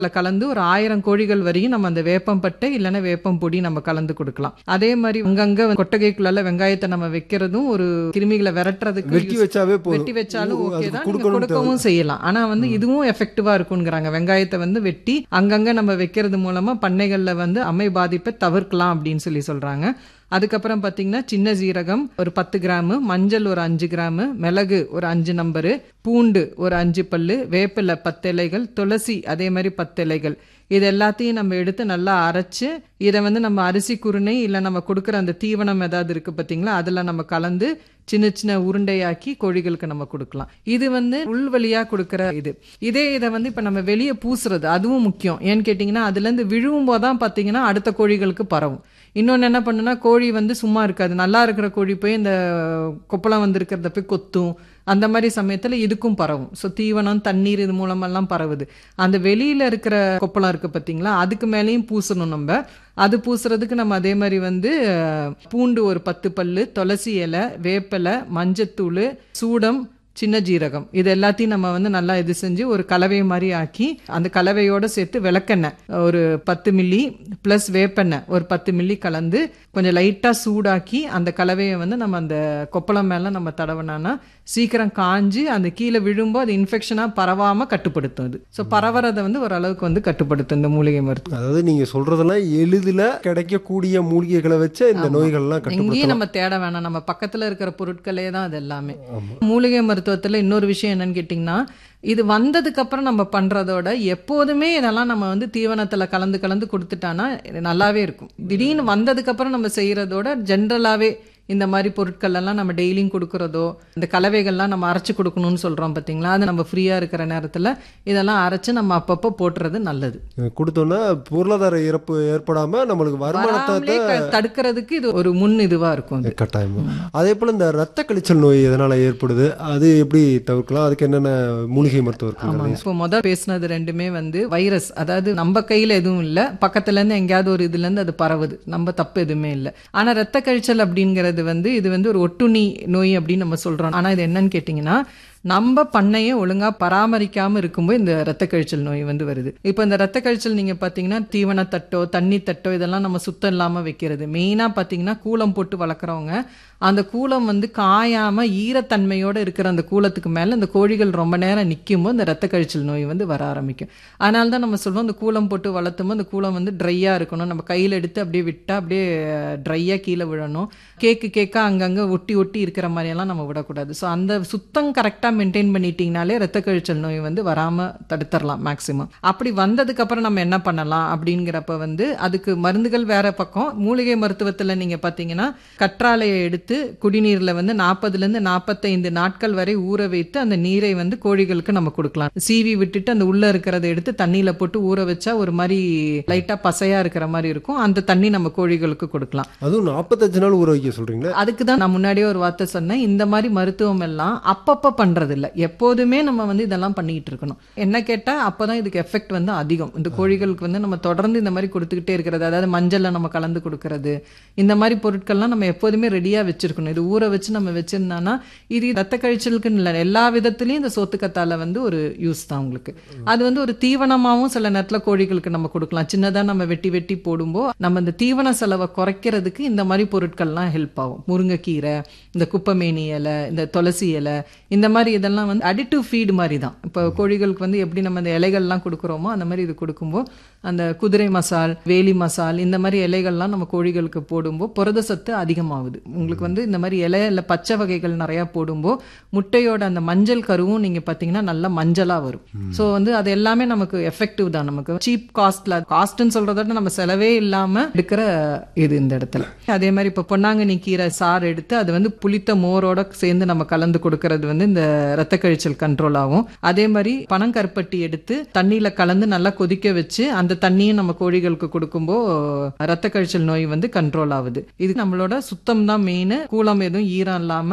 கலந்து ஒரு ஆயிரம் கோழிகள் வரையும் நம்ம அந்த வேப்பம்பட்டை இல்லைன்னா வேப்பம் பொடி நம்ம கலந்து கொடுக்கலாம் அதே மாதிரி அங்கங்க கொட்டகைக்குள்ள வெங்காயத்தை நம்ம வைக்கிறதும் ஒரு கிருமிகளை விரட்டுறதுக்கு வெட்டி use- வச்சாவே போதும் வெட்டி வச்சாலும் அதுக்கு ஓகே தான் நீங்க கொடுக்கணும் கொடுக்கவும் செய்யலாம் ஆனா வந்து இதுவும் எஃபெக்டிவா இருக்குங்கிறாங்க வெங்காயத்தை வந்து வெட்டி அங்கங்க நம்ம வைக்கிறது மூலமா பண்ணைகள்ல வந்து அம்மை பாதிப்பை தவிர்க்கலாம் அப்படின்னு சொல்லி சொல்றாங்க அதுக்கப்புறம் பார்த்தீங்கன்னா சின்ன ஜீரகம் ஒரு பத்து கிராமு மஞ்சள் ஒரு அஞ்சு கிராமு மிளகு ஒரு அஞ்சு நம்பரு பூண்டு ஒரு அஞ்சு பல்லு வேப்பிலை பத்து இலைகள் துளசி அதே மாதிரி பத்து இலைகள் இது எல்லாத்தையும் நம்ம எடுத்து நல்லா அரைச்சு இதை வந்து நம்ம அரிசி குருணை இல்லை நம்ம கொடுக்குற அந்த தீவனம் ஏதாவது இருக்கு பார்த்தீங்களா அதில் நம்ம கலந்து சின்ன சின்ன உருண்டையாக்கி கோழிகளுக்கு நம்ம கொடுக்கலாம் இது வந்து உள் வழியா கொடுக்குற இது இதே இதை வந்து இப்போ நம்ம வெளியே பூசுறது அதுவும் முக்கியம் ஏன்னு கேட்டிங்கன்னா அதுலேருந்து விழுவும் போது தான் பார்த்தீங்கன்னா அடுத்த கோழிகளுக்கு பரவும் இன்னொன்று என்ன பண்ணுன்னா கோழி வந்து சும்மா இருக்காது நல்லா இருக்கிற கோழி போய் இந்த கொப்பளம் வந்திருக்கிறத போய் கொத்தும் அந்த மாதிரி சமயத்தில் இதுக்கும் பரவும் ஸோ தீவனம் தண்ணீர் இது மூலமெல்லாம் பரவுது அந்த வெளியில் இருக்கிற கொப்பளம் இருக்குது பார்த்தீங்களா அதுக்கு மேலேயும் பூசணும் நம்ம அது பூசுறதுக்கு நம்ம அதே மாதிரி வந்து அஹ், பூண்டு ஒரு பத்து பல்லு துளசி இலை வேப்பிலை மஞ்சத்தூள் சூடம் சின்ன ஜீரகம் இது எல்லாத்தையும் நம்ம வந்து நல்லா இது செஞ்சு ஒரு கலவை மாதிரி ஆக்கி அந்த கலவையோட சேர்த்து விளக்கெண்ணெய் ஒரு பத்து மில்லி ப்ளஸ் வேப்பெண்ணெய் ஒரு பத்து மில்லி கலந்து கொஞ்சம் லைட்டாக சூடாக்கி அந்த கலவையை வந்து நம்ம அந்த கொப்பளம் மேலே நம்ம தடவினோன்னா சீக்கிரம் காஞ்சு அந்த கீழே விழும்போது அது இன்ஃபெக்ஷனாக பரவாமல் கட்டுப்படுத்தும் இது ஸோ பரவறதை வந்து ஓரளவுக்கு வந்து கட்டுப்படுத்தும் இந்த மூலிகை மருத்துவம் அதாவது நீங்க சொல்றதெல்லாம் எளிதில் கிடைக்கக்கூடிய மூலிகைகளை வச்சு இந்த நோய்கள்லாம் எங்கேயும் கட்டுப்படுத்தலாம் நம்ம தேட வேணாம் நம்ம பக்கத்துல இருக்கிற பொருட்களே தான் அது எல்லாமே மூலிகை மருத்துவத்துல இன்னொரு விஷயம் என்னன்னு கேட்டிங்கன்னா இது வந்ததுக்கு அப்புறம் நம்ம பண்றதோட எப்போதுமே இதெல்லாம் நம்ம வந்து தீவனத்துல கலந்து கலந்து கொடுத்துட்டானா இது நல்லாவே இருக்கும் திடீர்னு வந்ததுக்கு அப்புறம் நம்ம செய்யறதோட ஜென்ரலாவே இந்த மாதிரி பொருட்கள் எல்லாம் நம்ம டெய்லியும் கொடுக்கறதோ இந்த கலவைகள்லாம் நம்ம அரைச்சு கொடுக்கணும்னு சொல்றோம் பாத்தீங்களா அது நம்ம ஃப்ரீயா இருக்கிற நேரத்துல இதெல்லாம் அரைச்சு நம்ம அப்பப்போ போட்டுறது நல்லது கொடுத்தோம்னா பொருளாதார இறப்பு ஏற்படாம நம்மளுக்கு வருமானத்தை வராமலே க- தடுக்கிறதுக்கு இது ஒரு முன் இதுவா இருக்கும் அது கட்டாயம் அதே போல இந்த ரத்த கழிச்சல் நோய் எதனால ஏற்படுது அது எப்படி தவிர்க்கலாம் அதுக்கு என்னென்ன மூலிகை மருத்துவம் ஆமாங்க இருக்குங்க இப்போ முதல் பேசுனது ரெண்டுமே வந்து வைரஸ் அதாவது நம்ம கையில எதுவும் இல்ல பக்கத்துல இருந்து எங்கேயாவது ஒரு இதுல இருந்து அது பரவுது நம்ம தப்பு எதுவுமே இல்ல ஆனா ரத்த கழிச்சல் அப்படிங்கிறது வந்து இது வந்து ஒரு ஒட்டுண்ணி நோய் அப்படின்னு நம்ம சொல்றோம் ஆனா இது என்னன்னு கேட்டிங்கன்னா நம்ம பண்ணையை ஒழுங்கா பராமரிக்காம இருக்கும்போது இந்த ரத்த கழிச்சல் நோய் வந்து வருது இப்போ இந்த ரத்த கழிச்சல் நீங்க பாத்தீங்கன்னா தீவன தட்டோ தண்ணி தட்டோ இதெல்லாம் நம்ம சுத்தம் இல்லாம வைக்கிறது மெயினா பாத்தீங்கன்னா கூலம் போட்டு வளர்க்குறவங்க அந்த கூலம் வந்து காயாம ஈரத்தன்மையோட இருக்கிற அந்த கூலத்துக்கு மேல இந்த கோழிகள் ரொம்ப நேரம் நிற்கும் போது இந்த ரத்த கழிச்சல் நோய் வந்து வர ஆரம்பிக்கும் அதனால தான் நம்ம சொல்லுவோம் அந்த கூலம் போட்டு வளர்த்தும் போது அந்த கூலம் வந்து ட்ரையா இருக்கணும் நம்ம கையில எடுத்து அப்படியே விட்டா அப்படியே ட்ரையா கீழே விழணும் கேக்கு கேக்கா அங்கங்க ஒட்டி ஒட்டி இருக்கிற மாதிரியெல்லாம் நம்ம விடக்கூடாது ஸோ அந்த சுத்தம் கரெக்டாக மெயின்டைன் பண்ணிட்டீங்கனாலே ரத்த கழிச்சல் நோய் வந்து வராம தடுத்துடலாம் மேக்சிமம் அப்படி வந்ததுக்கு அப்புறம் நம்ம என்ன பண்ணலாம் அப்படிங்கிறப்ப வந்து அதுக்கு மருந்துகள் வேற பக்கம் மூலிகை மருத்துவத்துல நீங்க பாத்தீங்கன்னா கற்றாழையை எடுத்து குடிநீர்ல வந்து நாற்பதுல இருந்து நாற்பத்தைந்து நாட்கள் வரை ஊற வைத்து அந்த நீரை வந்து கோழிகளுக்கு நம்ம கொடுக்கலாம் சீவி விட்டுட்டு அந்த உள்ள இருக்கிறத எடுத்து தண்ணியில போட்டு ஊற வச்சா ஒரு மாதிரி லைட்டா பசையா இருக்கிற மாதிரி இருக்கும் அந்த தண்ணி நம்ம கோழிகளுக்கு கொடுக்கலாம் அதுவும் நாற்பத்தஞ்சு நாள் ஊற வைக்க சொல்றீங்களா அதுக்கு தான் நான் முன்னாடியே ஒரு வார்த்தை சொன்னேன் இந்த மாதிரி மருத்துவம் எல்லாம் அப்பப்ப பண்றது இல்ல எப்போதுமே நம்ம வந்து இதெல்லாம் பண்ணிட்டு இருக்கணும் என்ன கேட்டா அப்பதான் இதுக்கு எஃபெக்ட் வந்து அதிகம் இந்த கோழிகளுக்கு வந்து நம்ம தொடர்ந்து இந்த மாதிரி கொடுத்துக்கிட்டே இருக்கிறது அதாவது மஞ்சள்ல நம்ம கலந்து கொடுக்கறது இந்த மாதிரி பொருட்கள்லாம் நம்ம எப்போதுமே ரெடியா வச்சிருக்கணும் இது ஊற வச்சு நம்ம வச்சிருந்தோம்னா இது ரத்த கழிச்சலுக்குன்னு இல்லை எல்லா விதத்துலயும் இந்த சோத்துக்கத்தால வந்து ஒரு யூஸ் தான் உங்களுக்கு அது வந்து ஒரு தீவனமாவும் சில நேரத்துல கோழிகளுக்கு நம்ம கொடுக்கலாம் சின்னதா நம்ம வெட்டி வெட்டி போடும்போ நம்ம இந்த தீவன செலவை குறைக்கிறதுக்கு இந்த மாதிரி பொருட்கள்லாம் ஹெல்ப் ஆகும் முருங்கைக்கீரை இந்த குப்பமேனி இலை இந்த துளசி இலை இந்த மாதிரி இதெல்லாம் வந்து அடிட்டிவ் ஃபீடு மாதிரி தான் இப்போ கோழிகளுக்கு வந்து எப்படி நம்ம இந்த இலைகள்லாம் கொடுக்குறோமோ அந்த மாதிரி இது கொடுக்கும்போது அந்த குதிரை மசால் வேலி மசால் இந்த மாதிரி இலைகள்லாம் நம்ம கோழிகளுக்கு போடும்போது புரத சத்து அதிகமாகுது உங்களுக்கு வந்து இந்த மாதிரி இலை இல்லை பச்சை வகைகள் நிறையா போடும்போது முட்டையோட அந்த மஞ்சள் கருவும் நீங்கள் பார்த்தீங்கன்னா நல்லா மஞ்சளாக வரும் ஸோ வந்து அது எல்லாமே நமக்கு எஃபெக்டிவ் தான் நமக்கு சீப் காஸ்ட்ல காஸ்ட்னு சொல்றத விட நம்ம செலவே இல்லாமல் எடுக்கிற இது இந்த இடத்துல அதே மாதிரி இப்போ பொன்னாங்கண்ணி கீரை சாறு எடுத்து அது வந்து புளித்த மோரோட சேர்ந்து நம்ம கலந்து கொடுக்கறது வந்து இந்த ரத்த கழிச்சல் கண்ட்ரோல் ஆகும் அதே மாதிரி பனங்கருப்பட்டி எடுத்து தண்ணியில கலந்து நல்லா கொதிக்க வச்சு அந்த தண்ணியும் நம்ம கோழிகளுக்கு கொடுக்கும்போது ரத்த கழிச்சல் நோய் வந்து கண்ட்ரோல் ஆகுது இது நம்மளோட சுத்தம் தான் மெயின் கூலம் எதுவும் ஈரம் இல்லாம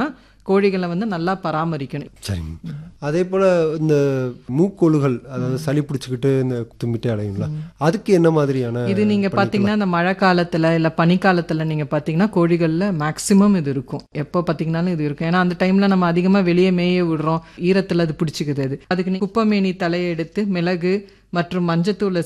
கோழிகளை வந்து நல்லா பராமரிக்கணும் சரிங்க அதே போல இந்த மூக்கொழுகள் அதாவது சளி பிடிச்சிக்கிட்டு இந்த தும்பிட்டே அடையுங்களா அதுக்கு என்ன மாதிரியான இது நீங்க பாத்தீங்கன்னா இந்த மழை காலத்துல இல்ல பனிக்காலத்துல நீங்க பாத்தீங்கன்னா கோழிகள்ல மேக்சிமம் இது இருக்கும் எப்போ பாத்தீங்கன்னாலும் இது இருக்கும் ஏன்னா அந்த டைம்ல நம்ம அதிகமா வெளியே மேய விடுறோம் ஈரத்துல அது பிடிச்சிக்குது அது அதுக்கு நீ குப்பைமேனி தலையை எடுத்து மிளகு மற்றும் மஞ்சத்தூளை